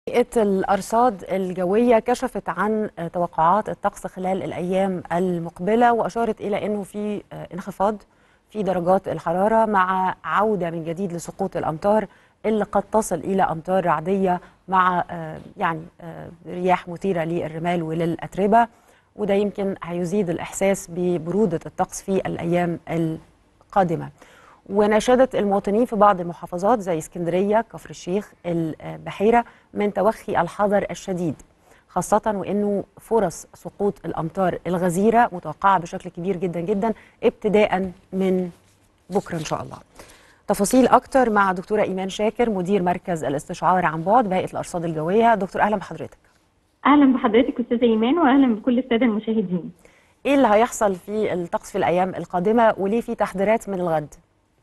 هيئة الأرصاد الجوية كشفت عن توقعات الطقس خلال الأيام المقبلة وأشارت إلى أنه في انخفاض في درجات الحرارة مع عودة من جديد لسقوط الأمطار اللي قد تصل إلى أمطار رعدية مع يعني رياح مثيرة للرمال وللأتربة وده يمكن هيزيد الإحساس ببرودة الطقس في الأيام القادمة وناشدت المواطنين في بعض المحافظات زي اسكندريه كفر الشيخ البحيره من توخي الحذر الشديد خاصه وانه فرص سقوط الامطار الغزيره متوقعه بشكل كبير جدا جدا ابتداء من بكره ان شاء الله. تفاصيل اكتر مع دكتوره ايمان شاكر مدير مركز الاستشعار عن بعد بهيئه الارصاد الجويه دكتور اهلا بحضرتك. اهلا بحضرتك استاذه ايمان واهلا بكل الساده المشاهدين. ايه اللي هيحصل في الطقس في الايام القادمه وليه في تحذيرات من الغد؟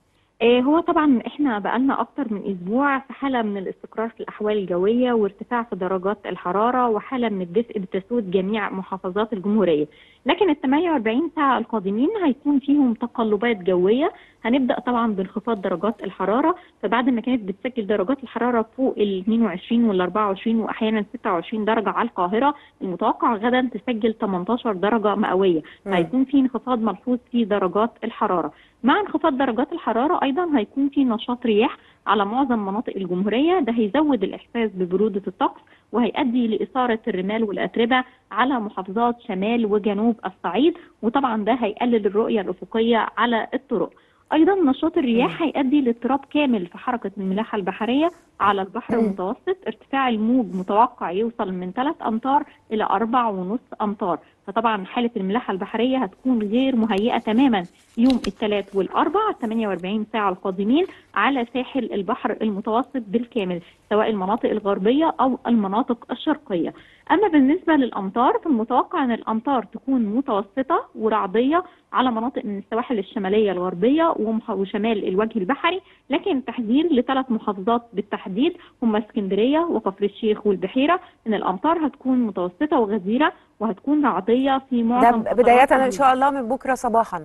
هو طبعا احنا بقالنا اكتر من اسبوع في حاله من الاستقرار في الاحوال الجويه وارتفاع في درجات الحراره وحاله من الدفء بتسود جميع محافظات الجمهوريه لكن ال 48 ساعه القادمين هيكون فيهم تقلبات جويه هنبدا طبعا بانخفاض درجات الحراره فبعد ما كانت بتسجل درجات الحراره فوق ال 22 وال 24 واحيانا 26 درجه على القاهره المتوقع غدا تسجل 18 درجه مئويه فهيكون في انخفاض ملحوظ في درجات الحراره مع انخفاض درجات الحراره ايضا هيكون في نشاط رياح على معظم مناطق الجمهوريه ده هيزود الاحساس ببروده الطقس وهيؤدي لاثاره الرمال والاتربه على محافظات شمال وجنوب الصعيد وطبعا ده هيقلل الرؤيه الافقيه على الطرق ايضا نشاط الرياح هيؤدي لاضطراب كامل في حركه الملاحه البحريه على البحر المتوسط ارتفاع الموج متوقع يوصل من 3 امتار الى 4.5 امتار فطبعا حاله الملاحه البحريه هتكون غير مهيئه تماما يوم الثلاث والاربع 48 ساعه القادمين على ساحل البحر المتوسط بالكامل سواء المناطق الغربيه او المناطق الشرقيه اما بالنسبه للامطار فالمتوقع ان الامطار تكون متوسطه ورعديه على مناطق من السواحل الشماليه الغربيه وشمال الوجه البحري لكن تحذير لثلاث محافظات بالتحديد هم اسكندريه وكفر الشيخ والبحيره ان الامطار هتكون متوسطه وغزيره وهتكون رعديه في معظم ده بدايه ان شاء الله من بكره صباحا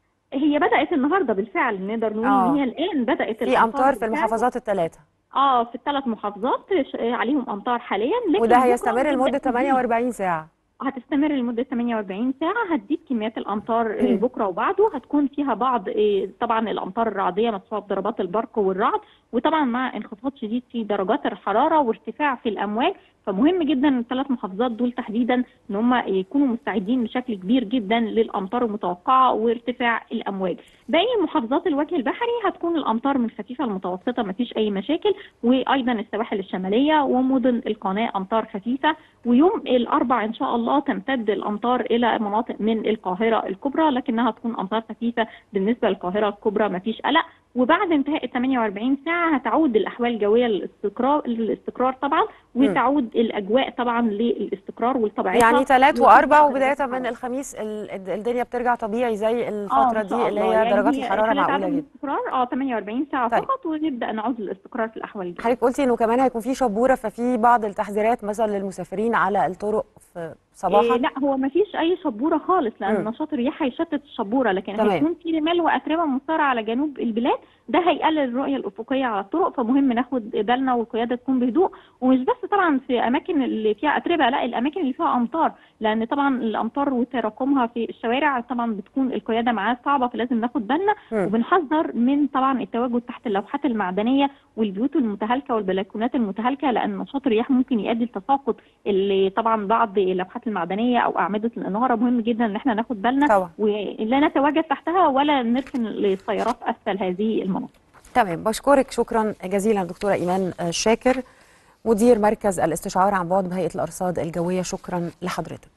هي بدات النهارده بالفعل نقدر نقول ان هي الان بدات في امطار في المحافظات الثلاثه اه في الثلاث محافظات عليهم امطار حاليا لكن وده هيستمر لمده 48 ساعه هتستمر لمدة 48 ساعة هتزيد كميات الأمطار بكرة وبعده هتكون فيها بعض طبعا الأمطار الرعدية مدفوعة بضربات البرق والرعد وطبعا مع انخفاض شديد في درجات الحرارة وارتفاع في الأمواج فمهم جدا الثلاث محافظات دول تحديدا ان هم يكونوا مستعدين بشكل كبير جدا للامطار المتوقعه وارتفاع الامواج. باقي محافظات الوجه البحري هتكون الامطار من خفيفه لمتوسطه ما فيش اي مشاكل وايضا السواحل الشماليه ومدن القناه امطار خفيفه ويوم الاربع ان شاء الله تمتد الامطار الى مناطق من القاهره الكبرى لكنها تكون امطار خفيفه بالنسبه للقاهره الكبرى ما فيش قلق وبعد انتهاء ال 48 ساعه هتعود الاحوال الجويه للاستقرار للاستقرار طبعا وتعود الاجواء طبعا للاستقرار والطبيعيه يعني ثلاث واربع وبدايه من الخميس الدنيا بترجع طبيعي زي الفتره دي اللي هي يعني درجات الحراره معقوله جدا الاستقرار اه 48 ساعه طيب. فقط ونبدا نعود للاستقرار في الاحوال الجويه حضرتك قلتي انه كمان هيكون في شبوره ففي بعض التحذيرات مثلا للمسافرين على الطرق في صباحا إيه لا هو ما فيش اي شبوره خالص لان نشاط الرياح هيشتت الشبوره لكن تمام. هيكون في رمال واتربه مثاره على جنوب البلاد ده هيقلل الرؤيه الافقيه على الطرق فمهم ناخد بالنا والقياده تكون بهدوء ومش بس طبعا في اماكن اللي فيها اتربه لا الاماكن اللي فيها امطار لان طبعا الامطار وتراكمها في الشوارع طبعا بتكون القياده معاه صعبه فلازم ناخد بالنا وبنحذر من طبعا التواجد تحت اللوحات المعدنيه والبيوت المتهالكه والبلكونات المتهالكه لان نشاط الرياح ممكن يؤدي لتساقط اللي طبعا بعض اللوحات المعدنيه او اعمده الاناره مهم جدا ان احنا ناخد بالنا ولا نتواجد تحتها ولا نركن السيارات اسفل هذه المناطق تمام بشكرك شكرا جزيلا دكتوره ايمان شاكر مدير مركز الاستشعار عن بعد بهيئه الارصاد الجويه شكرا لحضرتك